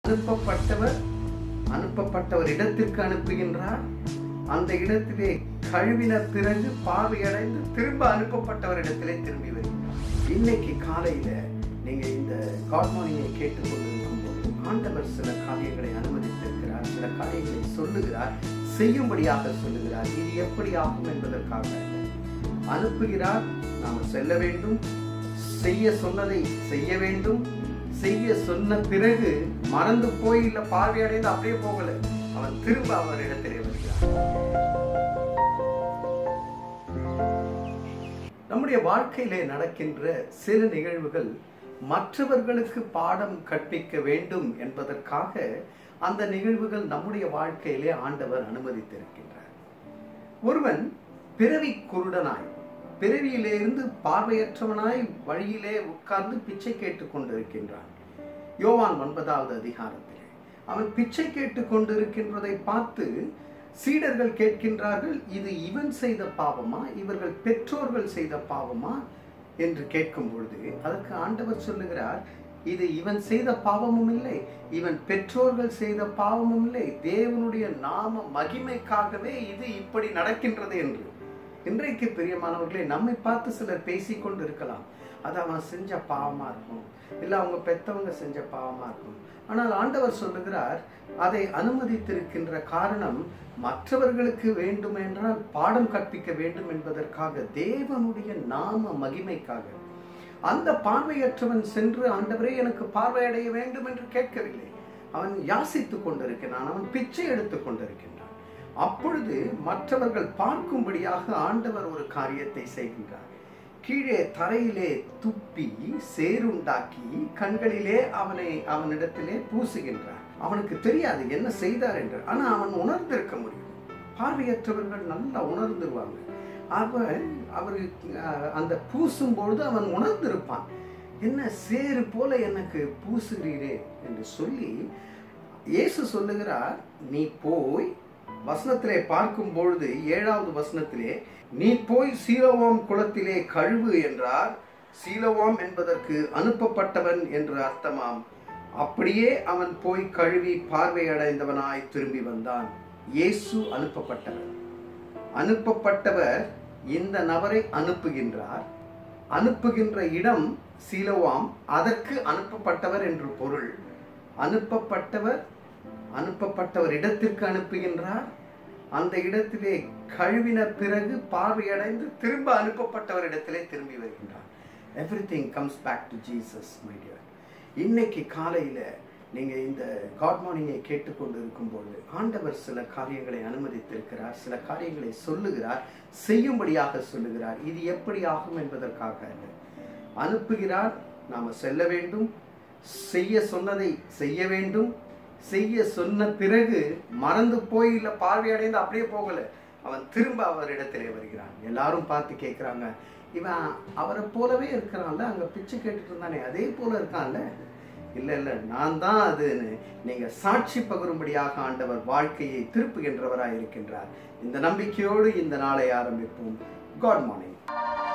அனுப்பப்பட்டவர் அனுப்பப்பட்டவர் இடத்திற்கு அனுப்புகின்றார் அந்த இடத்திலே கழுவின பிறகு பார்வையடைந்து திரும்ப அனுப்பப்பட்டவர் இடத்திலே திரும்பி வருகிறார் இன்னைக்கு காலையில நீங்க இந்த காட் மார்னிங்கை கேட்டுக்கொண்டிருக்கும் போது ஆண்டவர் சில காரியங்களை அனுமதித்திருக்கிறார் சில காரியங்களை சொல்லுகிறார் செய்யும்படியாக சொல்லுகிறார் இது எப்படி ஆகும் என்பதற்காக அனுப்புகிறார் நாம் செல்ல வேண்டும் செய்ய சொன்னதை செய்ய வேண்டும் செய்ய சொன்ன பிறகு மறந்து போய் இல்ல பார்வையடைந்து அப்படியே போகல அவன் திரும்ப அவர் இடத்திலே வருகிறான் நம்முடைய வாழ்க்கையிலே நடக்கின்ற சில நிகழ்வுகள் மற்றவர்களுக்கு பாடம் கற்பிக்க வேண்டும் என்பதற்காக அந்த நிகழ்வுகள் நம்முடைய வாழ்க்கையிலே ஆண்டவர் அனுமதித்திருக்கின்றார் ஒருவன் பிறவி குருடனாய் பிறவியிலிருந்து பார்வையற்றவனாய் வழியிலே உட்கார்ந்து பிச்சை கேட்டுக் கொண்டிருக்கின்றான் யோவான் ஒன்பதாவது அதிகாரத்திலே அவன் பிச்சை கேட்டுக் கொண்டிருக்கின்றதை பார்த்து சீடர்கள் கேட்கின்றார்கள் இது இவன் செய்த பாவமா இவர்கள் பெற்றோர்கள் செய்த பாவமா என்று கேட்கும் பொழுது அதற்கு ஆண்டவர் சொல்லுகிறார் இது இவன் செய்த பாவமும் இல்லை இவன் பெற்றோர்கள் செய்த பாவமும் இல்லை தேவனுடைய நாம மகிமைக்காகவே இது இப்படி நடக்கின்றது என்று இன்றைக்கு பிரியமானவர்களே நம்மை பார்த்து சிலர் பேசிக் கொண்டு இருக்கலாம் அது அவன் செஞ்ச பாவமா இருக்கும் இல்ல அவங்க பெத்தவங்க செஞ்ச பாவமா இருக்கும் ஆனால் ஆண்டவர் சொல்லுகிறார் அதை அனுமதித்திருக்கின்ற காரணம் மற்றவர்களுக்கு வேண்டும் என்றால் பாடம் கற்பிக்க வேண்டும் என்பதற்காக தேவனுடைய நாம மகிமைக்காக அந்த பார்வையற்றவன் சென்று ஆண்டவரே எனக்கு பார்வையடைய வேண்டும் என்று கேட்கவில்லை அவன் யாசித்துக் கொண்டிருக்கிறான் அவன் பிச்சை எடுத்துக் கொண்டிருக்கின்றான் அப்பொழுது மற்றவர்கள் பார்க்கும்படியாக ஆண்டவர் ஒரு காரியத்தை செய்கின்றார் கீழே தரையிலே துப்பி சேருண்டாக்கி கண்களிலே அவனை அவனிடத்திலே பூசுகின்றார் அவனுக்கு தெரியாது என்ன செய்தார் என்று ஆனா அவன் உணர்ந்திருக்க முடியும் பார்வையற்றவர்கள் நல்லா உணர்ந்துருவாங்க அவன் அவரு அஹ், அந்த பூசும் பொழுது அவன் உணர்ந்திருப்பான் என்ன சேறு போல எனக்கு பூசுகிறீரே என்று சொல்லி இயேசு சொல்லுகிறார் நீ போய் வசனத்திலே பார்க்கும் பொழுது ஏழாவது வசனத்திலே நீ போய் சீலோவாம் குளத்திலே கழுவு என்றார் சீலோவாம் என்பதற்கு அனுப்பப்பட்டவன் என்று அர்த்தமாம் அப்படியே அவன் போய் கழுவி பார்வையடைந்தவனாய் திரும்பி வந்தான் இயேசு அனுப்பப்பட்டவர் அனுப்பப்பட்டவர் இந்த நபரை அனுப்புகின்றார் அனுப்புகின்ற இடம் சீலோவாம் அதற்கு அனுப்பப்பட்டவர் என்று பொருள் அனுப்பப்பட்டவர் அனுப்பப்பட்டவர் இடத்திற்கு அனுப்புகின்றார் அந்த இடத்திலே கழுவின பிறகு பார்வையடைந்து திரும்ப அனுப்பப்பட்டவர் இடத்திலே திரும்பி வருகின்றார் everything comes back to Jesus my dear இன்னைக்கு காலையில நீங்க இந்த காட் மார்னிங்கை கேட்டுக்கொண்டு இருக்கும்போது ஆண்டவர் சில காரியங்களை அனுமதித்திருக்கிறார் சில காரியங்களை சொல்லுகிறார் செய்யும்படியாக சொல்லுகிறார் இது எப்படி ஆகும் என்பதற்காக அல்ல. அனுப்புகிறார் நாம செல்ல வேண்டும் செய்ய சொன்னதை செய்ய வேண்டும் செய்ய சொன்ன பிறகு மறந்து போய் இல்ல பார்வையடைந்து அப்படியே போகல அவன் திரும்ப அவர் இடத்திலே வருகிறான் எல்லாரும் பார்த்து கேட்கிறாங்க இவன் அவரை போலவே இருக்கிறான்ல அங்க பிச்சை கேட்டுட்டு இருந்தானே அதே போல இருக்கான்ல இல்ல இல்ல நான் தான் அதுன்னு நீங்க சாட்சி பகரும்படியாக ஆண்டவர் வாழ்க்கையை திருப்புகின்றவராய் இருக்கின்றார் இந்த நம்பிக்கையோடு இந்த நாளை ஆரம்பிப்போம் காட் மார்னிங்